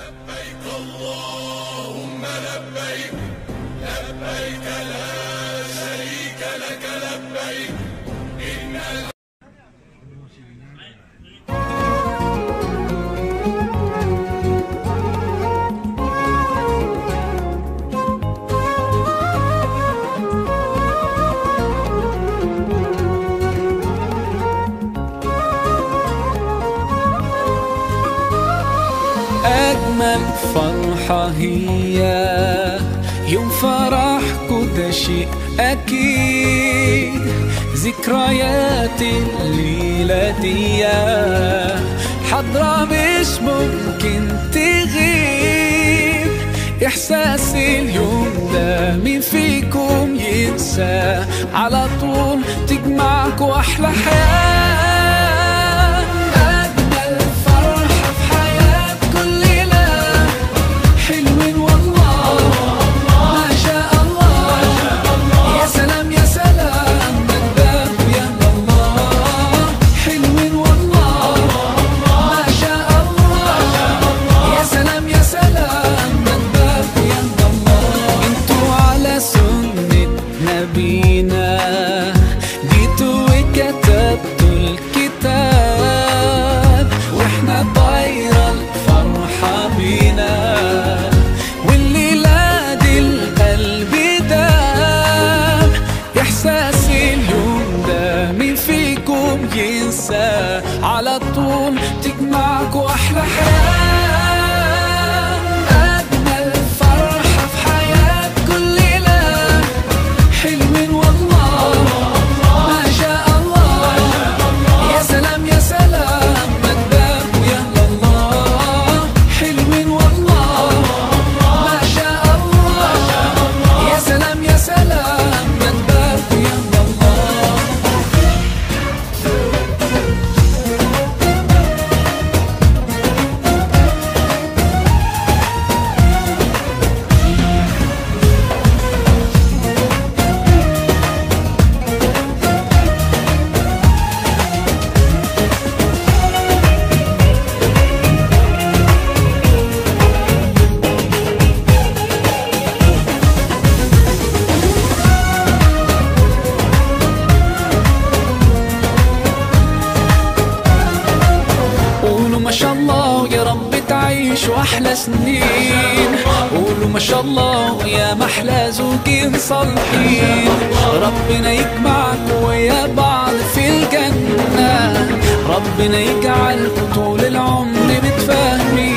لبيك اللهم لبيك لبيك لا شريك لك لبيك إن أجمل فرحة هي يوم فرحكوا ده شيء أكيد ذكريات الليلة دي حضرة مش ممكن تغيب إحساس اليوم ده مين فيكم ينسى على طول تجمعكوا أحلى حياة أجمل فرحة في حياة كل ليلة حلوين والله ما شاء الله يا سلام يا سلام نداك يا الله حلوين والله ما شاء الله يا سلام يا سلام نداك يا الله انتوا على سنة نبينا جيتوا وكتبتوا الكتاب واحنا طايرة الفرحة بينا والليلة دي القلب دام إحساس اليوم ده مين فيكم ينسى على طول تجمعكوا أحلى حياة أجمل فرحة في حياة كل ليلة حلوين والله ما شاء الله يا سلام يا سلام مجدك يا الله حلوين والله ما شاء الله يا سلام يا سلام مجدك يا الله قولوا ما شاء الله يا رب تعيش واحلى سنين قولوا ما شاء الله يا محلى زوجين صالحين ربنا يجمعك ويا بعض في الجنة ربنا يجعلكم طول العمر متفاهمين